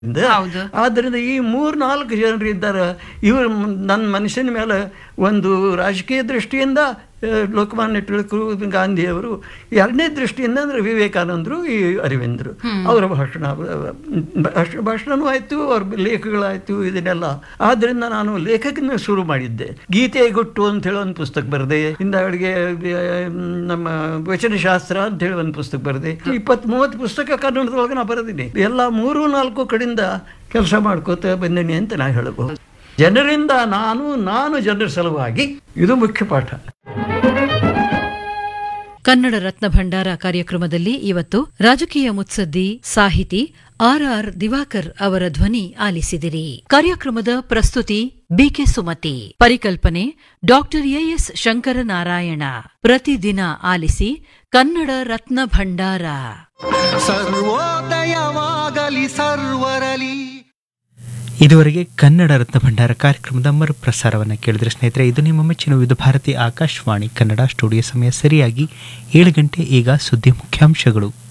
ಇಂದ ಹೌದು. ಆದ್ದರಿಂದ ಈ ಮೂರ್ ನಾಲ್ಕು ಜನರು ಇದ್ದಾರೆ ಇವರು ನನ್ನ ಮನುಷ್ಯನ ಮೇಲೆ ಒಂದು ರಾಜಕೀಯ ದೃಷ್ಟಿಯಿಂದ ಆ, ಲೋಕಮಾನ್ಯ ತಿಳಕರು ಗಾಂಧಿಯವರು ಎರಡನೇ ದೃಷ್ಟಿಯಿಂದ ಅಂದ್ರೆ ವಿವೇಕಾನಂದರು ಈ ಅರವಿಂದರು ಅವರ ಭಾಷಣ ಭಾಷ- ಭಾಷಣನೂ ಆಯಿತು ಅವ್ರ ಲೇಖಗಳಾಯಿತು ಇದನ್ನೆಲ್ಲ ಆದ್ದರಿಂದ ನಾನು ಲೇಖಕನ ಶುರು ಮಾಡಿದ್ದೆ ಗೀತೆ ಗುಟ್ಟು ಅಂತ ಹೇಳಿ ಒಂದು ಪುಸ್ತಕ ಬರೆದೆ ಹಿಂದಗಳಿಗೆ ನಮ್ಮ ವಚನಶಾಸ್ತ್ರ ಅಂತ ಹೇಳಿ ಒಂದು ಪುಸ್ತಕ ಬರೆದೆ ಇಪ್ಪತ್ತ್ ಮೂವತ್ತು ಪುಸ್ತಕ ಕನ್ನಡದೊಳಗೆ ನಾ ಬರೆದಿನಿ ಎಲ್ಲ ಮೂರು ನಾಲ್ಕು ಕಡೆಯಿಂದ ಕೆಲಸ ಮಾಡ್ಕೋತ ಬಂದಿನಿ ಅಂತ ನಾ ಹೇಳಬಹುದು ಜನರಿಂದ ನಾನು ನಾನು ಜನರ ಸಲುವಾಗಿ ಇದು ಮುಖ್ಯ ಪಾಠ ಕನ್ನಡ ರತ್ನ ಭಂಡಾರ ಕಾರ್ಯಕ್ರಮದಲ್ಲಿ ಇವತ್ತು ರಾಜಕೀಯ ಮುತ್ಸದ್ದಿ ಸಾಹಿತಿ ಆರ್ ಆರ್ ದಿವಾಕರ್ ಅವರ ಧ್ವನಿ ಆಲಿಸಿದಿರಿ ಕಾರ್ಯಕ್ರಮದ ಪ್ರಸ್ತುತಿ ಬಿಕೆ ಸುಮತಿ ಪರಿಕಲ್ಪನೆ ಡಾಕ್ಟರ್ ಎಎಸ್ ಶಂಕರನಾರಾಯಣ ಪ್ರತಿದಿನ ಆಲಿಸಿ ಕನ್ನಡ ರತ್ನ ಭಂಡಾರ ಸರ್ವೋದಯವಾಗಲಿ ಸರ್ವರಲಿ ಇದುವರೆಗೆ ಕನ್ನಡ ರತ್ನ ಭಂಡಾರ ಕಾರ್ಯಕ್ರಮದ ಮರುಪ್ರಸಾರವನ್ನು ಕೇಳಿದ್ರೆ ಸ್ನೇಹಿತರೆ ಇದು ನಿಮ್ಮ ಮೆಚ್ಚಿನ ವಿವಿಧ ಭಾರತಿ ಆಕಾಶವಾಣಿ ಕನ್ನಡ ಸ್ಟುಡಿಯೋ ಸಮಯ ಸರಿಯಾಗಿ ಏಳು ಗಂಟೆ ಈಗ ಸುದ್ದಿ ಮುಖ್ಯಾಂಶಗಳು